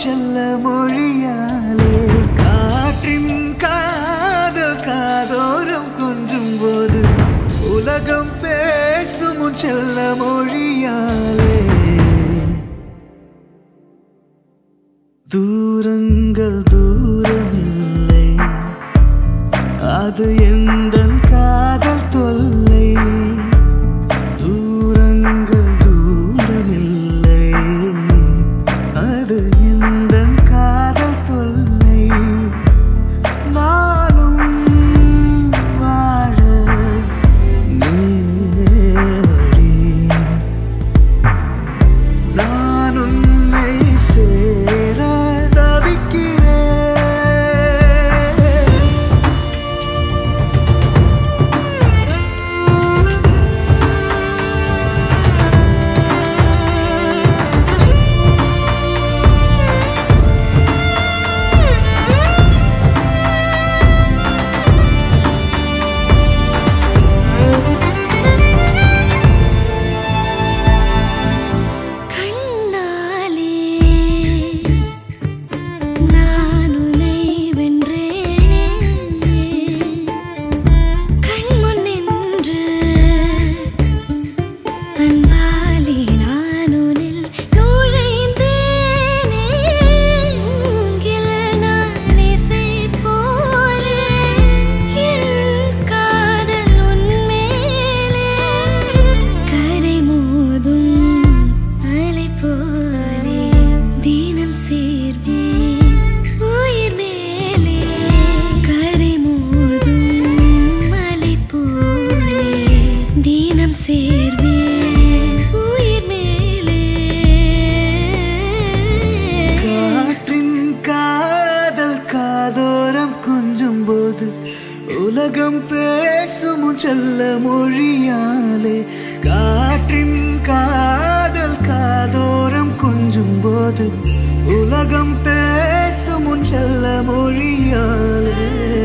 செல்ல மொழியாலே காற்றின் காதல் காதோரம் கொஞ்சும் போது உலகம் பேசும் உன் செல்ல மொழியாலே தூரங்கள் தூரமில்லை அது எந்த காதல் தொல்லை தூரங்கள் தூரமில்லை அது எந்த காதல் தொல்லை நானும் வாழ நேவழி நான் உன்னை சேர தவிக்கிறேன் கண்ணாலே நான் உன்னை வென்றேனே கண்முன் நின்று அன்பாலே நான் உன்னில் நுழைந்தேனே மூங்கில் நான் இசை போலே என் காதல் உன் மேலே கரை மோதும் அலை போலே தினம் சேர்வேன் உயிர் மேலே கரை மோதும் அலை போலே தினம் சேர்வேன் உயிர் மேலே காற்றின் காதல் காதோரம் கொஞ்சும் போது உலகம் பேசும் உன் செல்ல மொழியாலே காற்றின் காதல் காதோரம் கொஞ்சும் போது உலகம் பேசும் உன் செல்ல மொழியாலே